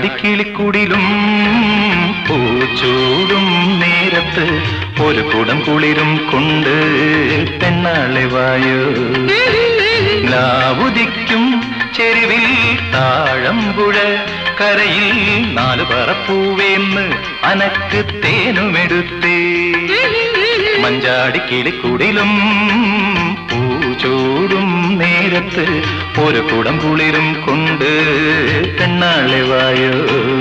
മഞ്ചാടിക്കിളിക്കുടിലും പൂച്ചൂടും നേരത്ത് ഒരു കുടം കുളിരും കൊണ്ട് പെണ്ണാളെ വായോ ലാവുദിക്കും ചെരുവിൽ താഴമ്പുഴ കരയിൽ നാല് പറപ്പൂവേന്ന് അനക്ക് തേനുമെടുത്തേ മഞ്ചാടിക്കിളിക്കുടിലും പൂച്ചൂടും നേരത്ത് ഒരു കുടം കുളിരും കൊണ്ട് പെണ്ണാളെ വായോ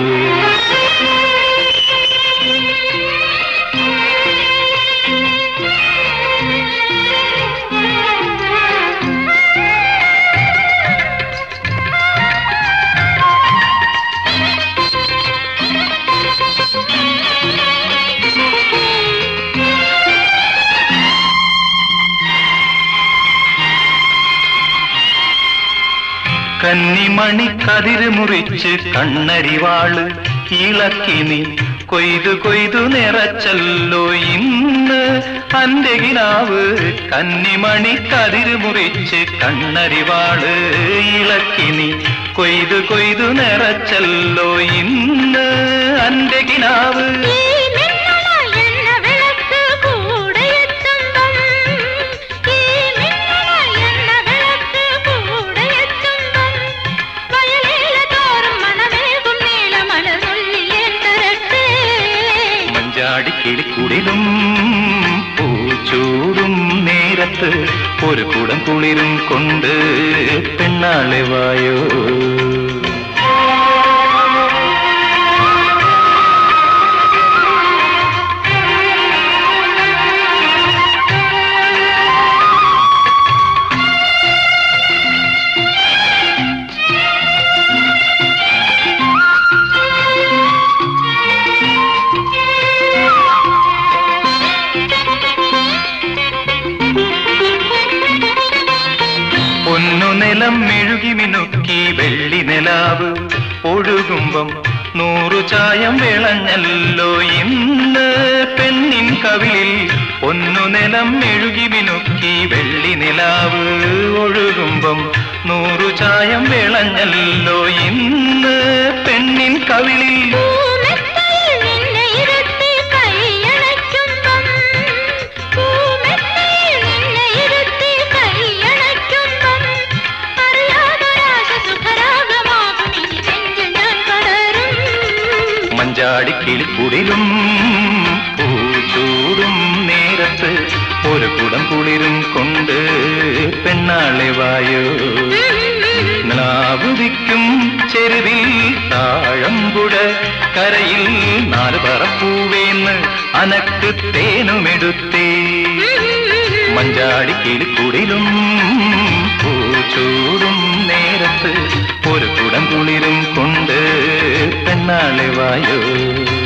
കന്നിമണി കതിര് മുറിച്ച് കണ്ണരിവാള് ഇളക്കി നീ കൊയ്തു കൊയ്തു നിറച്ചല്ലോ ഇന്ന് അന്റെ കിനാവ് കന്നിമണി കതിര് മുറിച്ച് കണ്ണരിവാള് ഇളക്കി നീ കൊയ്തു കൊയ്തു നിറച്ചല്ലോ ഇന്ന് അന്റെ കിനാവ് ഈ മിന്നല എന്ന വിളക്ക് കൂടെയെത്തുമ്പം ഈ മിന്നല എന്ന വിളക്ക് കൂടെയെത്തുമ്പം വയലേല തോറും മണമേകും നീലമലരുള്ളിൽ എന്തരട്ടെ മഞ്ചാടിക്കിളിക്കുടിലും പൂച്ചൂടും നേരത്ത് ഒരു കുടം കുളിരും കൊണ്ട് പെണ്ണാളെ വായോ പൊന്നു നിലം മെഴുകി മിനുക്കി വെള്ളി നിലാവ് ഒഴുകുമ്പം നൂറു ചായം വിളഞ്ഞല്ലോ ഇന്ന് പെണ്ണിൻ കവിളിൽ പൊന്നു നിലം മെഴുകി മിനുക്കി വെള്ളി നിലാവ് ഒഴുകുമ്പം നൂറു ചായം വിളഞ്ഞല്ലോ ഇന്ന് പെണ്ണിൻ കവിളിൽ പൂമെത്തയിൽ നിന്നെ ഇരുത്തി കൈയണയ്ക്കുമ്പം പൂമെത്തയിൽ നിന്നെ ഇരുത്തി കൈയണയ്ക്കുമ്പം അറിയാതൊരാശ സുഖരാഗമാകും ഇനി നെഞ്ചിൽ ഞാൻ പടരും മഞ്ചാടിക്കിളിക്കുടിലും പൂച്ചൂടും നേരത്ത് ഒരു കുടം കുളിരും കൊണ്ട് പെണ്ണാളെ വായോ നിലാവുദിക്കും ചെരുവിൽ താഴമ്പുഴ കരയിൽ നാല് പറപ്പൂവേന്ന് അനക്ക് തേനുമെടുത്തേ മഞ്ചാടിക്കിളിക്കുടിലും പൂച്ചൂടും നേരത്ത് ഒരു കുടം കുളിരും കൊണ്ട് പെണ്ണാളെ വായോ